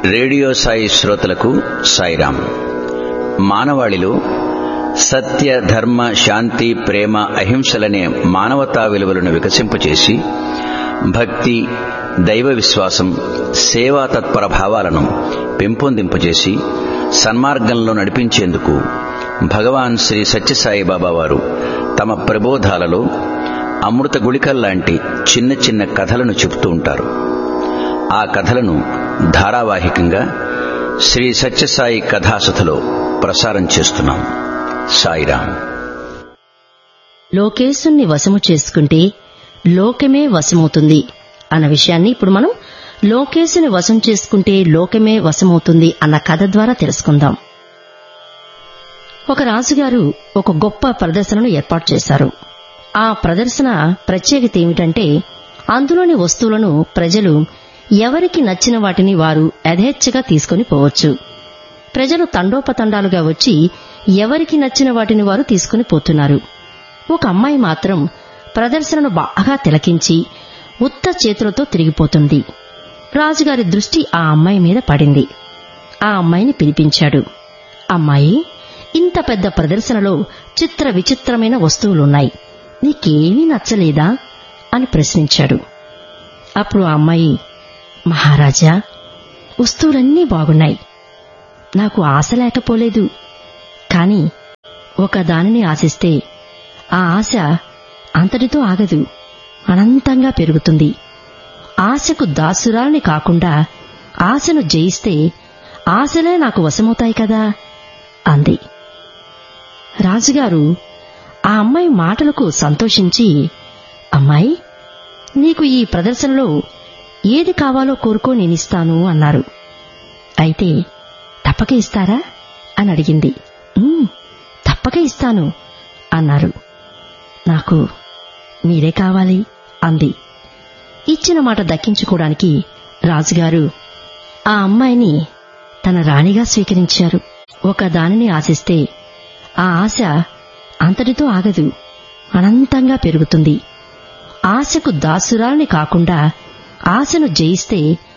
radio Sai శ్రోతలకు సాయిరాం మానవాళిలో సత్య ధర్మ శాంతి ప్రేమ అహింసలనే మానవతా విలువలను వికసింపచేసి భక్తి దైవ విశ్వాసం సేవా తత్పర భావాలను పెంపొందింపజేసి సన్మార్గంలో నడిపించేందుకు భగవాన్ శ్రీ సత్యసాయి బాబా వారు తమ ప్రబోధాలలో అమృత గుళికల్లాంటి చిన్న చిన్న కథలను చెబుతూ ఉంటారు ఆ కథలను ధారావాహికంగా శ్రీ సత్యసాయి కథాసథలో ప్రసారం చేస్తున్నాం సాయిరాం లోకేశుణ్ణి వశము చేసుకుంటే లోకమే వశమవుతుంది అన్న విషయాన్ని ఇప్పుడు మనం లోకేశుని వశం చేసుకుంటే లోకమే వశమవుతుంది అన్న కథ ద్వారా తెలుసుకుందాం ఒక రాజుగారు ఒక గొప్ప ప్రదర్శనను ఏర్పాటు చేశారు ఆ ప్రదర్శన ప్రత్యేకత ఏమిటంటే అందులోని వస్తువులను ప్రజలు ఎవరికి నచ్చిన వాటిని వారు యథేచ్ఛగా తీసుకుని పోవచ్చు ప్రజలు తండోపతండాలుగా వచ్చి ఎవరికి నచ్చిన వాటిని వారు తీసుకుని పోతున్నారు ఒక అమ్మాయి మాత్రం ప్రదర్శనను బాగా తిలకించి ఉత్త చేతులతో తిరిగిపోతుంది రాజుగారి దృష్టి ఆ అమ్మాయి మీద పడింది ఆ అమ్మాయిని పిలిపించాడు అమ్మాయి ఇంత పెద్ద ప్రదర్శనలో చిత్ర విచిత్రమైన వస్తువులున్నాయి నీకేమీ నచ్చలేదా అని ప్రశ్నించాడు అప్పుడు ఆ అమ్మాయి మహారాజా వస్తువులన్నీ బాగున్నాయి నాకు ఆశ లేకపోలేదు కాని ఒక దానిని ఆశిస్తే ఆ ఆశ అంతటితో ఆగదు అనంతంగా పెరుగుతుంది ఆశకు దాసురాలని కాకుండా ఆశను జయిస్తే ఆశలే నాకు వశమవుతాయి కదా అంది రాజుగారు ఆ అమ్మాయి మాటలకు సంతోషించి అమ్మాయి నీకు ఈ ప్రదర్శనలో ఏది కావాలో కోరుకో నేనిస్తాను అన్నారు అయితే తప్పక ఇస్తారా అని అడిగింది "ఉమ్, తప్పక ఇస్తాను అన్నారు నాకు మీరే కావాలి అంది ఇచ్చిన మాట దక్కించుకోవడానికి రాజుగారు ఆ అమ్మాయిని తన రాణిగా స్వీకరించారు ఒక దానిని ఆశిస్తే ఆ ఆశ అంతటితో ఆగదు అనంతంగా పెరుగుతుంది ఆశకు దాసురాలని కాకుండా ఆశను జయిస్తే